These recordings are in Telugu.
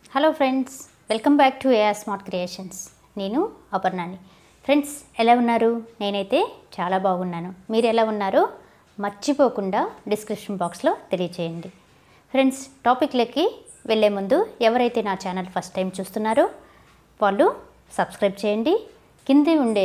hello friends welcome back to AR smart creations నేను అపర్ణాని ఫ్రెండ్స్ ఎలా ఉన్నారు నేనైతే చాలా బాగున్నాను మీరు ఎలా ఉన్నారో మర్చిపోకుండా డిస్క్రిప్షన్ బాక్స్లో తెలియచేయండి ఫ్రెండ్స్ టాపిక్లకి వెళ్ళే ముందు ఎవరైతే నా ఛానల్ ఫస్ట్ టైం చూస్తున్నారో వాళ్ళు సబ్స్క్రైబ్ చేయండి కింద ఉండే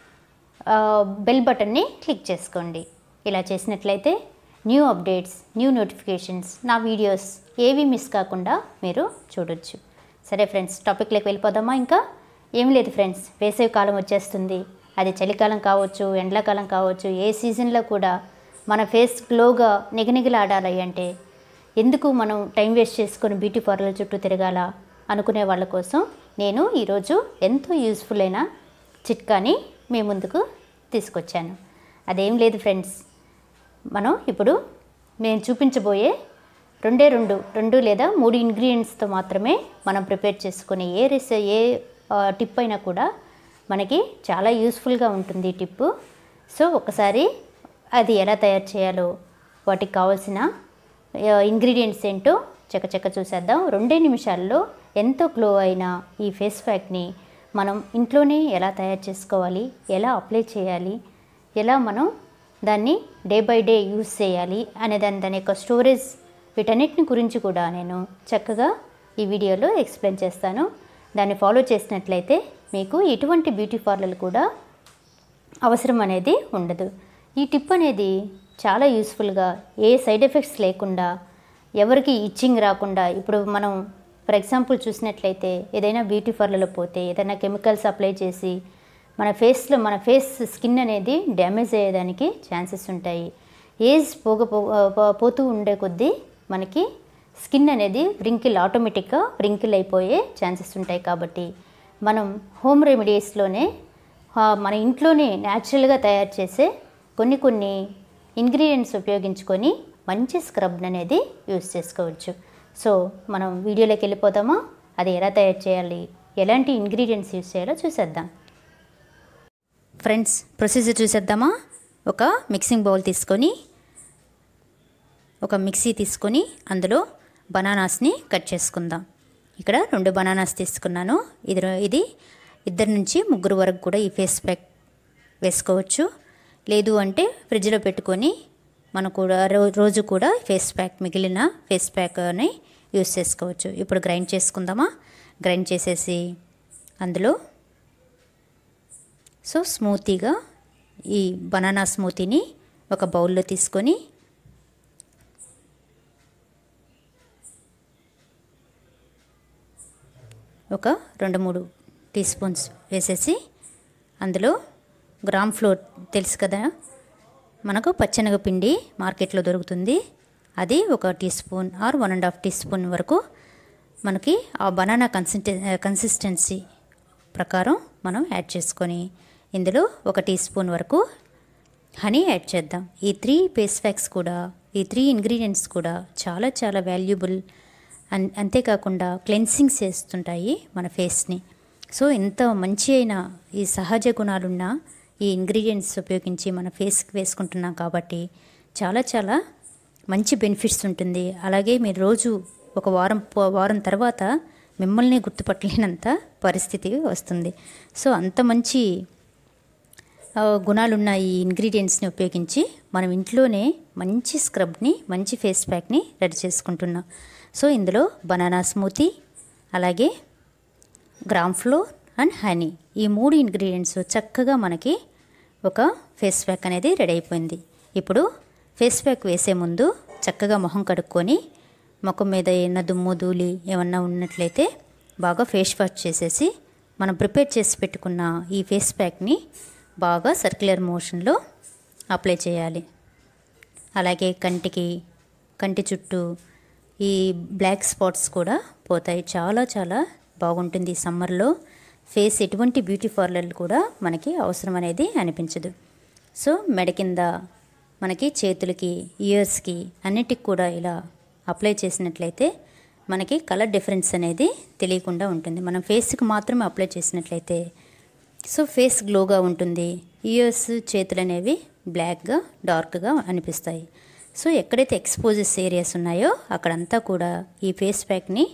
ఆ, బెల్ బటన్ని క్లిక్ చేసుకోండి ఇలా చేసినట్లయితే న్యూ అప్డేట్స్ న్యూ నోటిఫికేషన్స్ నా వీడియోస్ ఏవి మిస్ కాకుండా మీరు చూడొచ్చు సరే ఫ్రెండ్స్ టాపిక్లోకి వెళ్ళిపోదామా ఇంకా ఏం లేదు ఫ్రెండ్స్ వేసవి కాలం వచ్చేస్తుంది అది చలికాలం కావచ్చు ఎండాకాలం కావచ్చు ఏ సీజన్లో కూడా మన ఫేస్ గ్లోగా నిగనిగలాడాలి అంటే ఎందుకు మనం టైం వేస్ట్ చేసుకొని బ్యూటీ పార్లర్ చుట్టూ తిరగాల అనుకునే వాళ్ళ కోసం నేను ఈరోజు ఎంతో యూస్ఫుల్ అయిన చిట్కాని మీ ముందుకు తీసుకొచ్చాను అదేం లేదు ఫ్రెండ్స్ మనం ఇప్పుడు నేను చూపించబోయే రెండే రెండు రెండు లేదా మూడు ఇంగ్రీడియంట్స్తో మాత్రమే మనం ప్రిపేర్ చేసుకునే ఏ రెస్ ఏ ఆ, టిప్ అయినా కూడా మనకి చాలా యూస్ఫుల్గా ఉంటుంది ఈ టిప్పు సో ఒకసారి అది ఎలా తయారు చేయాలో వాటికి కావాల్సిన ఇంగ్రీడియంట్స్ ఏంటో చకచక చూసేద్దాం రెండే నిమిషాల్లో ఎంతో గ్లో అయిన ఈ ఫేస్ ప్యాక్ని మనం ఇంట్లోనే ఎలా తయారు చేసుకోవాలి ఎలా అప్లై చేయాలి ఎలా మనం దాన్ని డే బై డే యూస్ చేయాలి అనే దాని దాని యొక్క స్టోరేజ్ వీటన్నిటిని గురించి కూడా నేను చక్కగా ఈ వీడియోలో ఎక్స్ప్లెయిన్ చేస్తాను దాన్ని ఫాలో చేసినట్లయితే మీకు ఎటువంటి బ్యూటీ పార్లర్ కూడా అవసరం అనేది ఉండదు ఈ టిప్ అనేది చాలా యూస్ఫుల్గా ఏ సైడ్ ఎఫెక్ట్స్ లేకుండా ఎవరికి ఇచ్చింగ్ రాకుండా ఇప్పుడు మనం ఫర్ ఎగ్జాంపుల్ చూసినట్లయితే ఏదైనా బ్యూటీ పార్లర్లో పోతే ఏదైనా కెమికల్స్ అప్లై చేసి మన ఫేస్లో మన ఫేస్ స్కిన్ అనేది డ్యామేజ్ అయ్యేదానికి ఛాన్సెస్ ఉంటాయి ఏజ్ పోగ పో- పో- పోతూ ఉండే కొద్దీ మనకి స్కిన్ అనేది వ్రింకిల్ ఆటోమేటిక్గా వ్రింకిల్ అయిపోయే ఛాన్సెస్ ఉంటాయి కాబట్టి మనం హోమ్ రెమెడీస్లోనే ఆ, మన ఇంట్లోనే న్యాచురల్గా తయారు చేసే కొన్ని కొన్ని ఇంగ్రీడియంట్స్ ఉపయోగించుకొని మంచి స్క్రబ్ అనేది యూస్ చేసుకోవచ్చు సో మనం వీడియోలోకి వెళ్ళిపోదామా అది ఎలా తయారు చేయాలి ఎలాంటి ఇంగ్రీడియంట్స్ యూస్ చేయాలో చూసేద్దాం ఫ్రెండ్స్ ప్రొసీజర్ చూసేద్దామా ఒక మిక్సింగ్ బౌల్ తీసుకొని ఒక మిక్సీ తీసుకొని అందులో బనానాస్ని కట్ చేసుకుందాం ఇక్కడ రెండు బనానాస్ తీసుకున్నాను ఇది ఇది ఇద్దరు నుంచి ముగ్గురు వరకు కూడా ఈ ఫేస్ ప్యాక్ వేసుకోవచ్చు లేదు అంటే ఫ్రిడ్జ్లో పెట్టుకొని మనం కూడా రో రోజు కూడా ఫేస్ ప్యాక్ మిగిలిన ఫేస్ ప్యాక్ని యూస్ చేసుకోవచ్చు ఇప్పుడు గ్రైండ్ చేసుకుందామా గ్రైండ్ చేసేసి అందులో సో స్మూతీగా ఈ బనానా స్మూతీని ఒక బౌల్లో తీసుకొని ఒక రెండు మూడు టీ స్పూన్స్ వేసేసి అందులో గ్రామ్ ఫ్లోర్ తెలుసు కదా మనకు పచ్చెనగ పిండి మార్కెట్లో దొరుకుతుంది అది ఒక teaspoon or one and half teaspoon వరకు మనకి ఆ బనానా కన్సిస్టె కన్సిస్టెన్సీ ప్రకారం మనం యాడ్ చేసుకొని ఇందులో ఒక టీ స్పూన్ వరకు హనీ యాడ్ చేద్దాం ఈ త్రీ ఫేస్ ప్యాక్స్ కూడా ఈ త్రీ ఇంగ్రీడియంట్స్ కూడా చాలా చాలా వాల్యుబుల్ అన్ అంతేకాకుండా క్లెన్సింగ్ చేస్తుంటాయి మన ఫేస్ని సో ఎంత మంచి అయిన ఈ సహజ గుణాలున్న ఈ ఇంగ్రీడియంట్స్ ఉపయోగించి మన ఫేస్కి వేసుకుంటున్నాం కాబట్టి చాలా చాలా మంచి బెనిఫిట్స్ ఉంటుంది అలాగే మీరు రోజు ఒక వారం పో- వారం తర్వాత మిమ్మల్ని గుర్తుపట్టలేనంత పరిస్థితి వస్తుంది సో అంత మంచి ఆ, గుణాలున్న ఈ ఇంగ్రీడియంట్స్ని ఉపయోగించి మనం ఇంట్లోనే మంచి స్క్రబ్ని మంచి ఫేస్ ప్యాక్ని రెడీ చేసుకుంటున్నాం సో ఇందులో బనానా స్మూతీ అలాగే గ్రామ్ ఫ్లోర్ అండ్ హనీ ఈ మూడు ఇంగ్రీడియంట్స్ చక్కగా మనకి ఒక ఫేస్ ప్యాక్ అనేది రెడీ అయిపోయింది ఇప్పుడు ఫేస్ ప్యాక్ వేసే ముందు చక్కగా మొహం కడుక్కొని ముఖం మీద ఏమన్నా దుమ్ము ధూళి ఏమన్నా ఉన్నట్లయితే బాగా ఫేస్ వాష్ చేసేసి మనం ప్రిపేర్ చేసి పెట్టుకున్న ఈ ఫేస్ ప్యాక్ని బాగా సర్క్యులర్ మోషన్లో అప్లై చేయాలి అలాగే కంటికి కంటి చుట్టూ ఈ బ్లాక్ స్పాట్స్ కూడా పోతాయి చాలా చాలా బాగుంటుంది ఈ సమ్మర్లో ఫేస్ ఎటువంటి బ్యూటీ పార్లర్ కూడా మనకి అవసరం అనేది అనిపించదు సో మెడ కింద మనకి చేతులకి ఇయర్స్కి అన్నిటికి కూడా ఇలా అప్లై చేసినట్లయితే మనకి కలర్ డిఫరెన్స్ అనేది తెలియకుండా ఉంటుంది మనం ఫేస్కి మాత్రమే అప్లై చేసినట్లయితే సో ఫేస్ గ్లోగా ఉంటుంది ఇయర్స్ చేతులు అనేవి బ్లాక్గా డార్క్గా అనిపిస్తాయి సో ఎక్కడైతే ఎక్స్పోజెస్ ఏరియాస్ ఉన్నాయో అక్కడంతా కూడా ఈ ఫేస్ ప్యాక్ని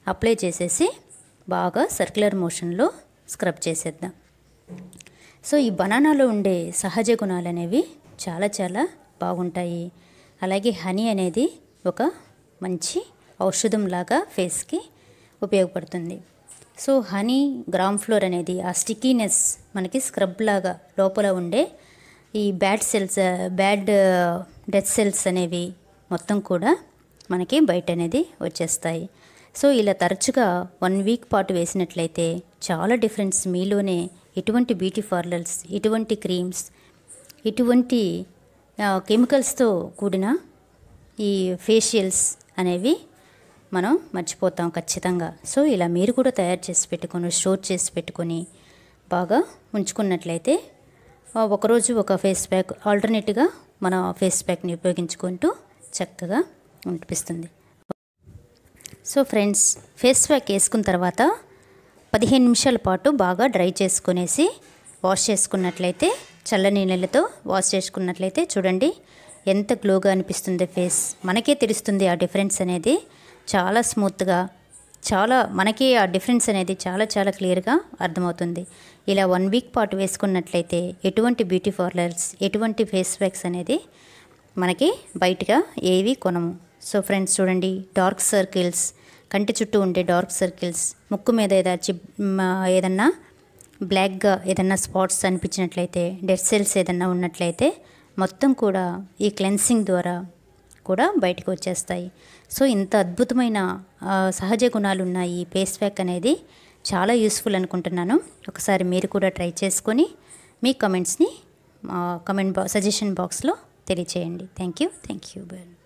అప్లై చేసేసి బాగా సర్క్యులర్ మోషన్లో స్క్రబ్ చేసేద్దాం సో ఈ బనానాలో ఉండే సహజ గుణాలు అనేవి చాలా చాలా బాగుంటాయి అలాగే హనీ అనేది ఒక మంచి ఔషధం లాగా ఫేస్కి ఉపయోగపడుతుంది సో హనీ గ్రామ్ ఫ్లోర్ అనేది ఆ స్టిక్కీనెస్ మనకి స్క్రబ్ లాగా లోపల ఉండే ఈ bad cells bad death cells అనేవి మొత్తం కూడా మనకి బయట అనేది వచ్చేస్తాయి సో ఇలా తరచుగా వన్ వీక్ పాటు వేసినట్లయితే చాలా డిఫరెన్స్ మీలోనే ఎటువంటి బ్యూటీ పార్లర్స్ ఎటువంటి క్రీమ్స్ ఇటువంటి కెమికల్స్తో కూడిన ఈ ఫేషియల్స్ అనేవి మనం మర్చిపోతాం ఖచ్చితంగా సో ఇలా మీరు కూడా తయారు చేసి పెట్టుకొని స్టోర్ చేసి పెట్టుకొని బాగా ఉంచుకున్నట్లయితే ఒకరోజు ఒక ఫేస్ ప్యాక్ ఆల్టర్నేట్గా మన ఫేస్ ప్యాక్ని ఉపయోగించుకుంటూ చక్కగా అనిపిస్తుంది సో ఫ్రెండ్స్ ఫేస్ ప్యాక్ వేసుకున్న తర్వాత పదిహేను నిమిషాల పాటు బాగా డ్రై చేసుకునేసి వాష్ చేసుకున్నట్లయితే చల్లని నీళ్ళతో వాష్ చేసుకున్నట్లయితే చూడండి ఎంత గ్లోగా అనిపిస్తుంది ఫేస్ మనకే తెలుస్తుంది ఆ డిఫరెన్స్ అనేది చాలా స్మూత్గా చాలా మనకి ఆ డిఫరెన్స్ అనేది చాలా చాలా క్లియర్గా అర్థమవుతుంది ఇలా వన్ వీక్ పాటు వేసుకున్నట్లయితే ఎటువంటి బ్యూటీ పార్లర్స్ ఎటువంటి ఫేస్ ప్యాక్స్ అనేది మనకి బయటగా ఏవి కొనము సో ఫ్రెండ్స్ చూడండి డార్క్ సర్కిల్స్ కంటి చుట్టూ ఉండే డార్క్ సర్కిల్స్ ముక్కు మీద ఏదా చి ఏదన్నా బ్లాక్గా ఏదన్నా స్పాట్స్ అనిపించినట్లయితే డెడ్ సెల్స్ ఏదన్నా ఉన్నట్లయితే మొత్తం కూడా ఈ క్లెన్సింగ్ ద్వారా కూడా బయటకు వచ్చేస్తాయి సో ఇంత అద్భుతమైన సహజ గుణాలు ఉన్న ఈ ఫేస్ ప్యాక్ అనేది చాలా యూస్ఫుల్ అనుకుంటున్నాను ఒకసారి మీరు కూడా ట్రై చేసుకొని మీ కమెంట్స్ని కమెంట్ బా సజెషన్ బాక్స్లో తెలియచేయండి థ్యాంక్ యూ థ్యాంక్ యూ